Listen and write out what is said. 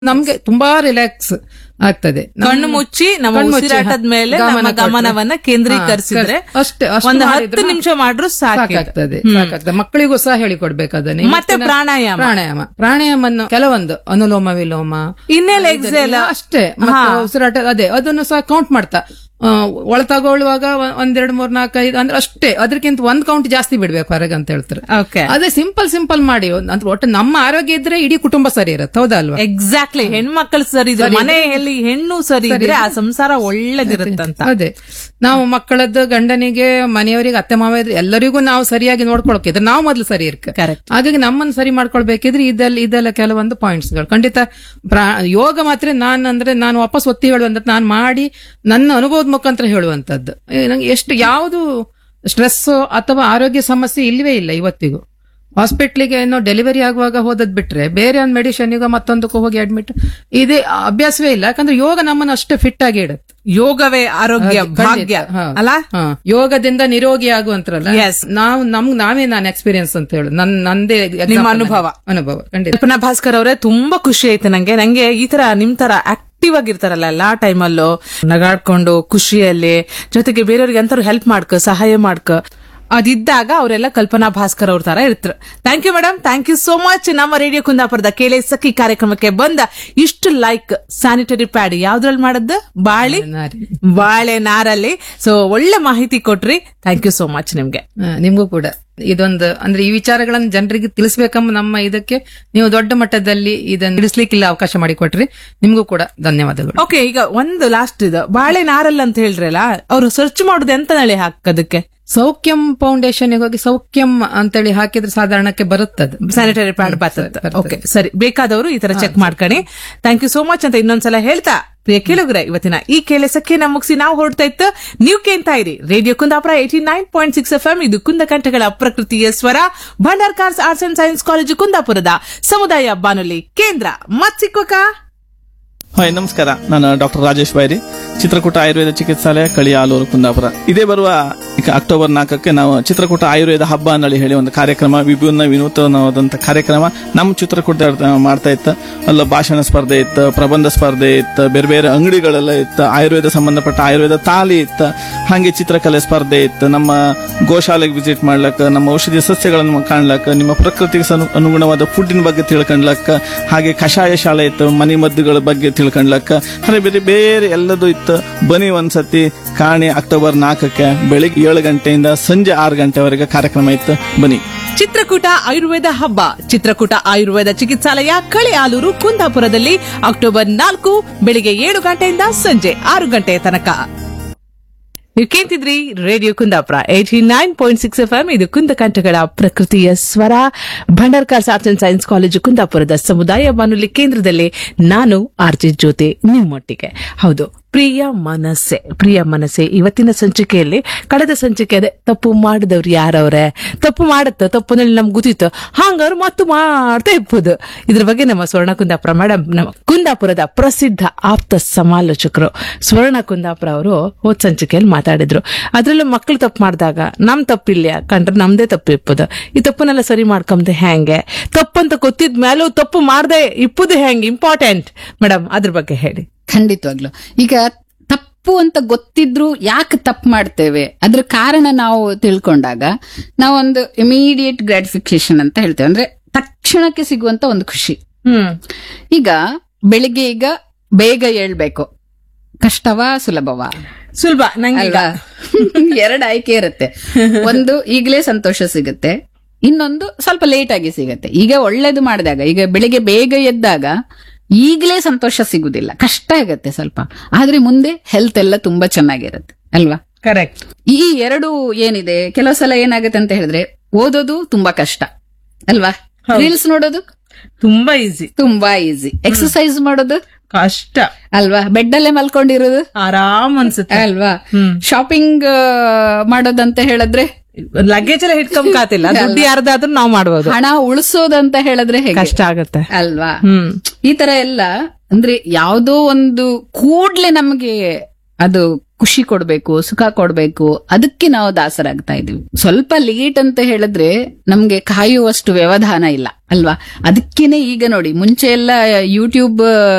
ನಮ್ಗೆ ತುಂಬಾ ರಿಲ್ಯಾಕ್ಸ್ ಆಗ್ತದೆ ನಮ್- ಕಣ್ಣು ಮುಚ್ಚಿ ನಮ್ಮ ಕಣ್ಣು ಮುಚ್ಚಿ, ಉಸಿರಾಟದ ಹಾ, ಮೇಲೆ ಗಮನ ನಮ್ಮ ಕೊಟ್ರೆ. ಗಮನವನ್ನ ಕೇಂದ್ರೀಕರಿಸಿದ್ರೆ ಹಾ, ಅಷ್ಟೇ ಅಷ್ಟು ಒಂದು ಹತ್ತು ಮಾಡಿದ್ರೆ ನಿಮಿಷ ಮಾಡ್ರು ಸಾಕು ಸಾಕಾಗ್ತದೆ ಸಾಕಾಗ್ತದೆ ಮಕ್ಕಳಿಗೂ ಸಹ ಹೇಳಿಕೊಡ್ಬೇಕು ಅದನ್ನ ಮತ್ತೆ ಇವತ್ತಿನ- ಪ್ರಾಣಾಯಾಮ. ಪ್ರಾಣಾಯಾಮ ಪ್ರಾಣಾಯಾಮವನ್ನು ಕೆಲವೊಂದು ಅನುಲೋಮ ವಿಲೋಮ ಇನ್ನೇಲ್ ಎಕ್ಸೆಲ್ ಅಷ್ಟೇ ಮತ್ತೆ ಉಸಿರಾಟ ಅದೇ ಅದನ್ನು ಸಹ ಕೌಂಟ್ ಮಾಡ್ತಾ ಆ, ಒಳ ತಗೊಳ್ಳುವಾಗ ಒ- ಒಂದೆರಡು ಮೂರ್ ನಾಲ್ಕು ಐದು ಅಂದ್ರೆ ಅಷ್ಟೇ ಅದಕ್ಕಿಂತ ಒಂದ್ ಕೌಂಟ್ ಜಾಸ್ತಿ ಬಿಡ್ಬೇಕು ಹೊರಗೆ ಅಂತ ಹೇಳ್ತಾರೆ ಓಕೆ ಅದೇ ಸಿಂಪಲ್ ಸಿಂಪಲ್ ಮಾಡಿ ಒಂದ್- ಅಂದ್ರೆ ಒಟ್ಟು ನಮ್ಮ ಆರೋಗ್ಯ ಇದ್ರೆ ಇಡೀ ಕುಟುಂಬ ಸರಿ ಇರುತ್ತೆ ಹೌದಾ ಅಲ್ವಾ ಎಕ್ಸಾಕ್ಟ್ಲಿ ಹೆಣ್ಮಕ್ಳು ಸರಿ ಇದ್ರೆ ಮನೆಯಲ್ಲಿ ಹೆಣ್ಣು ಸರಿ ಇದ್ರೆ ಆ ಸಂಸಾರ ಒಳ್ಳೇದಿರುತ್ತಂತ ಅದೇ ನಾವು ಮಕ್ಕಳದ್ದು ಗಂಡನಿಗೆ ಮನೆಯವರಿಗೆ ಅತ್ತೆ ಮಾವ ಇದ್ರೆ ಎಲ್ಲರಿಗೂ ನಾವು ಸರಿಯಾಗಿ ನೋಡ್ಕೊಳಕಿದ್ರೆ ನಾವು ಮೊದಲು ಸರಿ ಇರ್ಕ Correct. ಹಾಗಾಗಿ ನಮ್ಮನ್ನು ಸರಿ ಮಾಡ್ಕೊಳ್ಬೇಕಿದ್ರೆ ಇದೆಲ್ಲ ಇದೆಲ್ಲ ಕೆಲವೊಂದು ಪಾಯಿಂಟ್ಸ್ ಗಳು ಖಂಡಿತ ಪ್ರಾ- ಯೋಗ ಮಾತ್ರ ನಾನು ಅಂದ್ರೆ ನಾನು ವಾಪಸ್ ಒತ್ತಿ ಹೇಳುವಂತ ನಾನು ಮಾಡಿ ನನ್ನ ಅನುಭವದ ಮುಖಾಂತರ ಹೇಳುವಂತದ್ದು ಏ, ನಂಗೆ ಎಷ್ಟು ಯಾವುದು ಸ್ಟ್ರೆಸ್ ಅಥವಾ ಆರೋಗ್ಯ ಸಮಸ್ಯೆ ಇಲ್ವೇ ಇಲ್ಲ ಇವತ್ತಿಗೂ ಹಾಸ್ಪಿಟ್ಲಿಗೆ ಏನೋ ಡೆಲಿವರಿ ಆಗುವಾಗ ಹೋದದ್ ಬಿಟ್ರೆ ಬೇರೆ ಒಂದು ಮೆಡಿಷನ್ಗೆ ಮತ್ತೊಂದಕ್ಕೂ ಹೋಗಿ ಅಡ್ಮಿಟ್ ಇದೇ ಅಭ್ಯಾಸವೇ ಇಲ್ಲ ಯಾಕಂದ್ರೆ ಯೋಗ ನಮ್ಮನ್ನು ಅಷ್ಟೇ ಫಿಟ್ ಆಗಿ ಇಡುತ್ತೆ ಯೋಗವೇ ಆರೋಗ್ಯ ಖಂಡಿತ. ಭಾಗ್ಯ ಹಾ. ಅಲ್ಲ ಹಾ. ಯೋಗದಿಂದ ನಿರೋಗಿ ಆಗುವಂತರಲ್ಲ Yes. ನಾವು ನಮ್ಗ್ ನಾವೇ ನಾನು ಎಕ್ಸ್ಪೀರಿಯನ್ಸ್ ಅಂತ ಹೇಳು ನನ್ ನಂದೇ example ನಿಮ್ಮ ನನಗೆ. ಅನುಭವ. ಅನುಭವ ಖಂಡಿತ ಕಲ್ಪನಾ ಭಾಸ್ಕರ್ ಅವರೇ ತುಂಬಾ ಖುಷಿ ಆಯ್ತು ನಂಗೆ ನಂಗೆ ಈ ತರ ನಿಮ್ ತರ ಆಕ್ಟಿವ್ ಆಗಿರ್ತಾರಲ್ಲ ಎಲ್ಲಾ ಟೈಮಲ್ಲೂ ನಗಾಡ್ಕೊಂಡು ಖುಷಿಯಲ್ಲಿ ಜೊತೆಗೆ ಬೇರೆಯವ್ರಿಗೆ ಎಂತಾರು ಹೆಲ್ಪ್ ಮಾಡ್ಕ ಸಹಾಯ ಮಾಡ್ಕ ಅದಿದ್ದಾಗ ಅವರೆಲ್ಲ ಕಲ್ಪನಾ ಭಾಸ್ಕರ್ ಅವ್ರ ತರ ಇರ್ತಾರೆ thank you madam thank you so much ನಮ್ಮ ರೇಡಿಯೋ ಕುಂದಾಪುರದ ಕೇಳೆ ಸಖಿ ಕಾರ್ಯಕ್ರಮಕ್ಕೆ ಬಂದ ಇಷ್ಟು ಲೈಕ್ ಸ್ಯಾನಿಟರಿ ಪ್ಯಾಡ್ ಯಾವ್ದ್ರಲ್ಲಿ ಮಾಡದ್ದು ಬಾಳಿ ನಾರಿ. ಬಾಳೆ ನಾರಲ್ಲಿ ಸೊ ಒಳ್ಳೆ ಮಾಹಿತಿ ಕೊಟ್ರಿ ಥ್ಯಾಂಕ್ ಯು ಸೋ ಮಚ್ ನಿಮ್ಗೆ ಹಾ, ನಿಮ್ಗೂ ಕೂಡ ಇದೊಂದು ಅಂದ್ರೆ ಈ ವಿಚಾರಗಳನ್ನು ಜನರಿಗೆ ತಿಳಿಸ್ಬೇಕೆಂಬ ನಮ್ಮ ಇದಕ್ಕೆ ನೀವು ದೊಡ್ಡ ಮಟ್ಟದಲ್ಲಿ ಇದನ್ನ ತಿಳಿಸ್ಲಿಕ್ಕಿಲ್ಲ ಅವಕಾಶ ಮಾಡಿಕೊಟ್ರಿ ನಿಮ್ಗೂ ಕೂಡ ಧನ್ಯವಾದಗಳು ಓಕೆ ಈಗ ಒಂದು ಲಾಸ್ಟ್ ಇದು ಬಾಳೆ ನಾರಲ್ ಅಂತ ಹೇಳ್ರಲ್ಲ ಅವ್ರು ಸರ್ಚ್ ಮಾಡುದು ಎಂತ ನಳಿ ಹಾಕದಕ್ಕೆ ಸೌಖ್ಯಂ ಫೌಂಡೇಶನ್ ಹೋಗಿ ಸೌಖ್ಯಂ ಅಂತೇಳಿ ಹಾಕಿದ್ರೆ ಸಾಧಾರಣಕ್ಕೆ ಬರುತ್ತದೆ ಸ್ಯಾನಿಟರಿ ಪ್ಯಾಡ್ ಬರ್ತದೆ ಓಕೆ ಸರಿ ಬೇಕಾದವರು ಈ ತರ ಚೆಕ್ ಮಾಡ್ಕೊಳ್ಳಿ ಥ್ಯಾಂಕ್ ಯು ಸೋ ಮಚ್ ಅಂತ ಇನ್ನೊಂದ್ಸಲ ಹೇಳ್ತಾ ಪ್ರಿಯ ಕೇಳುಗ್ರೆ ಇವತ್ತಿನ ಈ ಕೇಳಿಸಕ್ಕೆ ನಾವು ಮುಗಿಸಿ ನಾವು ಹೊರಡ್ತಾ ಇತ್ತು ನೀವು ಕೇಳ್ತಾ ಇರಿ radio Kundapura eighty nine point six F M ಇದು ಕುಂದಕಂಠಗಳ ಪ್ರಕೃತಿಯ ಸ್ವರ Bhandarkars arts and science college ಕುಂದಾಪುರದ ಸಮುದಾಯ ಬಾನುಲಿ ಕೇಂದ್ರ ಮತ್ ಸಿಕ್ಕೋಕ ಹಾಯ್ ನಮಸ್ಕಾರ ನಾನು ಡಾಕ್ಟರ್ ರಾಜೇಶ್ ಬೈರಿ ಚಿತ್ರಕೂಟ ಆಯುರ್ವೇದ ಚಿಕಿತ್ಸಾಲಯ ಕಳಿಯಾಲೂರು ಕುಂದಾಪುರ ಇದೇ ಬರುವ ಈಗ ಅಕ್ಟೋಬರ್ ನಾಲ್ಕಕ್ಕೆ ನಾವು ಚಿತ್ರಕೂಟ ಆಯುರ್ವೇದ ಹಬ್ಬ ಅನ್ನಳಿ ಹೇಳಿ ಒಂದು ಕಾರ್ಯಕ್ರಮ ವಿಭಿನ್ನ ವಿನೂತನವಾದಂಥ ಕಾರ್ಯಕ್ರಮ ನಮ್ಮ ಚಿತ್ರಕೂಟ ಮಾಡ್ತಾ ಇತ್ತು ಅಲ್ಲ ಭಾಷಣ ಸ್ಪರ್ಧೆ ಇತ್ತು ಪ್ರಬಂಧ ಸ್ಪರ್ಧೆ ಇತ್ತು ಬೇರೆ ಬೇರೆ ಅಂಗಡಿಗಳೆಲ್ಲ ಇತ್ತು ಆಯುರ್ವೇದ ಸಂಬಂಧಪಟ್ಟ ಆಯುರ್ವೇದ ತಾಲಿ ಇತ್ತು ಹಾಗೆ ಚಿತ್ರಕಲೆ ಸ್ಪರ್ಧೆ ಇತ್ತು ನಮ್ಮ ಗೋಶಾಲೆಗೆ ವಿಸಿಟ್ ಮಾಡ್ಲಕ್ಕ ನಮ್ಮ ಔಷಧಿ ಸಸ್ಯಗಳನ್ನು ಕಾಣ್ಲಕ್ಕ ನಿಮ್ಮ ಪ್ರಕೃತಿಗೆ ಸನು- ಅನುಗುಣವಾದ ಫುಡ್ಡಿನ ಬಗ್ಗೆ ತಿಳ್ಕೊಂಡ್ಲಕ್ಕ ಹಾಗೆ ಕಷಾಯ ಶಾಲೆ ಇತ್ತು ಮನೆ ಮದ್ದುಗಳ ಬಗ್ಗೆ ತಿಳ್ಕೊಂಡ್ಲಕ್ಕ ಹಾಗೆ ಬೇರೆ ಬೇರೆ ಎಲ್ಲದೂ ಇತ್ತು ಬನ್ನಿ ಒಂದ್ಸತಿ ಕಾಣಿ ಅಕ್ಟೋಬರ್ ನಾಲ್ಕಕ್ಕೆ ಬೆಳಿಗ್ಗೆ ಏಳು ಗಂಟೆಯಿಂದ ಸಂಜೆ ಆರು ಗಂಟೆವರೆಗೆ ಕಾರ್ಯಕ್ರಮ ಇತ್ತು ಬನ್ನಿ ಚಿತ್ರಕೂಟ ಆಯುರ್ವೇದ ಹಬ್ಬ ಚಿತ್ರಕೂಟ ಆಯುರ್ವೇದ ಚಿಕಿತ್ಸಾಲಯ ಕಳೆಯಾಲೂರು ಕುಂದಾಪುರದಲ್ಲಿ ಅಕ್ಟೋಬರ್ ನಾಲ್ಕು ಬೆಳಿಗ್ಗೆ ಏಳು ಗಂಟೆಯಿಂದ ಸಂಜೆ ಆರು ಗಂಟೆಯ ತನಕ ನೀವು ಕೇಳ್ತಿದ್ರಿ radio Kundapura eighty nine point six F M ಇದು ಕುಂದಕಂಠಗಳ ಪ್ರಕೃತಿಯ ಸ್ವರ Bhandarkars arts and science college ಕುಂದಾಪುರದ ಸಮುದಾಯ ಬಾನುಲಿ ಕೇಂದ್ರದಲ್ಲಿ ನಾನು ಆರ್ಜಿ ಜ್ಯೋತಿ ನಿಮ್ಮೊಟ್ಟಿಗೆ ಹೌದು ಪ್ರಿಯ ಮನಸ್ಸೆ ಪ್ರಿಯ ಮನಸ್ಸೆ ಇವತ್ತಿನ ಸಂಚಿಕೆಯಲ್ಲಿ ಕಳೆದ ಸಂಚಿಕೆ ಅದೇ ತಪ್ಪು ಮಾಡಿದವ್ರು ಯಾರವ್ರೆ ತಪ್ಪು ಮಾಡತ್ತ ತಪ್ಪು ಅಂದ್ರೆ ನಮ್ಗೆ ಗೊತ್ತಿತ್ತು ಹಂಗವ್ರು ಮತ್ತು ಮಾಡ್ತಾ ಇರ್ಬೋದು ಇದ್ರ ಬಗ್ಗೆ ನಮ್ಮ ಸ್ವರ್ಣ ಕುಂದಾಪುರ ಮೇಡಮ್ ನಮ್ಮ ಕುಂದಾಪುರದ ಪ್ರಸಿದ್ಧ ಆಪ್ತ ಸಮಾಲೋಚಕರು ಸ್ವರ್ಣ ಕುಂದಾಪುರ ಅವರು ಹೋದ್ ಸಂಚಿಕೆಯಲ್ಲಿ ಮಾತಾಡಿದ್ರು ಅದ್ರಲ್ಲೂ ಮಕ್ಳು ತಪ್ಪು ಮಾಡಿದಾಗ ನಮ್ ತಪ್ಪಿಲ್ಲ ಕಂಡ್ರೆ ನಮ್ದೇ ತಪ್ಪು ಇಪ್ಪದು ಈ ತಪ್ಪನ್ನೆಲ್ಲ ಸರಿ ಮಾಡ್ಕೊಂಬದೆ ಹೆಂಗೆ ತಪ್ಪಂತ ಗೊತ್ತಿದ್ ಮೇಲೂ ತಪ್ಪು ಮಾಡ್ದೆ ಇಪ್ಪುದು ಹೆಂಗೆ ಇಂಪಾರ್ಟೆಂಟ್ ಮೇಡಮ್ ಅದ್ರ ಬಗ್ಗೆ ಹೇಳಿ ಖಂಡಿತವಾಗ್ಲು ಈಗ ತಪ್ಪು ಅಂತ ಗೊತ್ತಿದ್ರು ಯಾಕೆ ತಪ್ಪು ಮಾಡ್ತೇವೆ ಅದ್ರ ಕಾರಣ ನಾವು ತಿಳ್ಕೊಂಡಾಗ ನಾವೊಂದು ಇಮಿಡಿಯೇಟ್ ಗ್ರಾಟಿಫಿಕೇಶನ್ ಅಂತ ಹೇಳ್ತೇವೆ ಅಂದ್ರೆ ತಕ್ಷಣಕ್ಕೆ ಸಿಗುವಂತ ಒಂದು ಖುಷಿ ಹ್ಮ್ ಈಗ ಬೆಳಿಗ್ಗೆ ಈಗ ಬೇಗ ಏಳ್ಬೇಕು ಕಷ್ಟವಾ ಸುಲಭವಾ ಸುಲಭ ನಂಗೆ ಅಲ್ವಾ ಎರಡು ಆಯ್ಕೆ ಇರುತ್ತೆ ಒಂದು ಈಗಲೇ ಸಂತೋಷ ಸಿಗುತ್ತೆ ಇನ್ನೊಂದು ಸ್ವಲ್ಪ ಲೇಟ್ ಆಗಿ ಸಿಗುತ್ತೆ ಈಗ ಒಳ್ಳೇದು ಮಾಡಿದಾಗ ಈಗ ಬೆಳಿಗ್ಗೆ ಬೇಗ ಎದ್ದಾಗ ಈಗಲೇ ಸಂತೋಷ ಸಿಗುದಿಲ್ಲ ಕಷ್ಟ ಆಗತ್ತೆ ಸ್ವಲ್ಪ ಆದ್ರೆ ಮುಂದೆ ಹೆಲ್ತ್ ಎಲ್ಲ ತುಂಬಾ ಚೆನ್ನಾಗಿರುತ್ತೆ ಅಲ್ವಾ ಕರೆಕ್ಟ್ ಈ ಎರಡು ಏನಿದೆ ಕೆಲವು ಸಲ ಏನಾಗುತ್ತೆ ಅಂತ ಹೇಳಿದ್ರೆ ಓದೋದು ತುಂಬಾ ಕಷ್ಟ ಅಲ್ವಾ ರೀಲ್ಸ್ ನೋಡೋದು ತುಂಬಾ ಈಸಿ ತುಂಬಾ ಈಸಿ ಎಕ್ಸರ್ಸೈಸ್ ಮಾಡೋದು ಕಷ್ಟ ಅಲ್ವಾ ಬೆಡ್ ಅಲ್ಲೇ ಮಲ್ಕೊಂಡಿರೋದು ಆರಾಮ್ ಅನ್ಸುತ್ತೆ ಅಲ್ವಾ ಹ್ಮ್. ಶಾಪಿಂಗ್ ಮಾಡೋದಂತ ಹೇಳಿದ್ರೆ ಲಗೇಜ್ ಎಲ್ಲ ಹಿಡ್ಕೊಂಬಕಾತಿಲ್ಲ ದುಡ್ಡು ಯಾರ್ದಾದ್ರೂ ನಾವ್ ಮಾಡ್ಬೋದು ಹಣ ಉಳಿಸೋದಂತ ಹೇಳಿದ್ರೆ ಹೇಗೆ ಕಷ್ಟ ಆಗತ್ತೆ ಅಲ್ವಾ ಹ್ಮ್ ಈ ತರ ಎಲ್ಲ ಅಂದ್ರೆ ಯಾವ್ದೋ ಒಂದು ಕೂಡ್ಲೆ ನಮ್ಗೆ ಅದು ಖುಷಿ ಕೊಡ್ಬೇಕು ಸುಖ ಕೊಡ್ಬೇಕು ಅದಕ್ಕೆ ನಾವು ದಾಸರಾಗ್ತಾ ಇದೀವಿ ಸ್ವಲ್ಪ ಲೇಟ್ ಅಂತ ಹೇಳಿದ್ರೆ ನಮ್ಗೆ ಕಾಯುವಷ್ಟು ವ್ಯವಧಾನ ಇಲ್ಲ ಅಲ್ವಾ ಅದಕ್ಕೇನೆ ಈಗ ನೋಡಿ ಮುಂಚೆ ಎಲ್ಲ ಯೂಟ್ಯೂಬ್